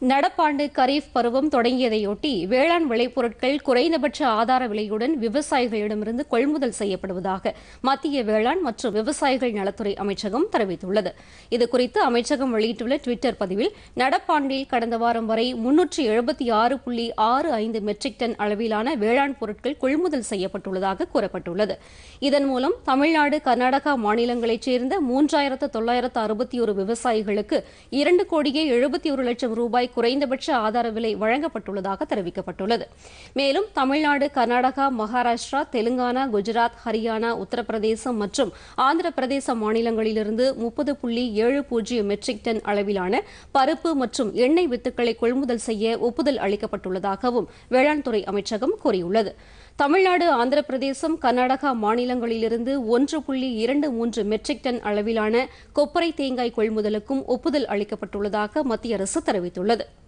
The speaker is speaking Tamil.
நடப்பாண்டு கரீஃப் பருவம் தொடங்கியதையொட்டி வேளாண் விளைபொருட்கள் குறைந்தபட்ச ஆதார விலையுடன் விவசாயிகளிடமிருந்து கொள்முதல் செய்யப்படுவதாக மத்திய வேளாண் மற்றும் விவசாயிகள் நலத்துறை அமைச்சகம் தெரிவித்துள்ளது இதுகுறித்து அமைச்சகம் வெளியிட்டுள்ள டுவிட்டர் பதிவில் நடப்பாண்டில் கடந்த வாரம் வரை முன்னூற்றி எழுபத்தி ஆறு புள்ளி ஆறு ஐந்து மெட்ரிக் டன் அளவிலான வேளாண் பொருட்கள் கொள்முதல் செய்யப்பட்டுள்ளதாக கூறப்பட்டுள்ளது இதன் மூலம் தமிழ்நாடு கர்நாடகா மாநிலங்களைச் சேர்ந்த மூன்றாயிரத்து தொள்ளாயிரத்து அறுபத்தி ஒரு விவசாயிகளுக்கு இரண்டு கோடியே எழுபத்தி ஒரு லட்சம் ரூபாய் குறைந்தபட்ச ஆதார விலை வழங்கப்பட்டுள்ளதாக தெரிவிக்கப்பட்டுள்ளது மேலும் தமிழ்நாடு கர்நாடகா மகாராஷ்டிரா தெலுங்கானா குஜராத் ஹரியானா உத்தரப்பிரதேசம் மற்றும் ஆந்திர பிரதேச மாநிலங்களிலிருந்து முப்பது புள்ளி ஏழு பூஜ்ஜியம் மெட்ரிக் டன் அளவிலான பருப்பு மற்றும் எண்ணெய் வித்துக்களை கொள்முதல் செய்ய ஒப்புதல் அளிக்கப்பட்டுள்ளதாகவும் வேளாண் துறை அமைச்சகம் கூறியுள்ளது தமிழ்நாடு ஆந்திர பிரதேசம் கர்நாடகா மாநிலங்களிலிருந்து ஒன்று புள்ளி இரண்டு மூன்று மெட்ரிக் டன் அளவிலான கொப்பரை தேங்காய் கொள்முதலுக்கும் ஒப்புதல் அளிக்கப்பட்டுள்ளதாக மத்திய அரசு தெரிவித்துள்ளது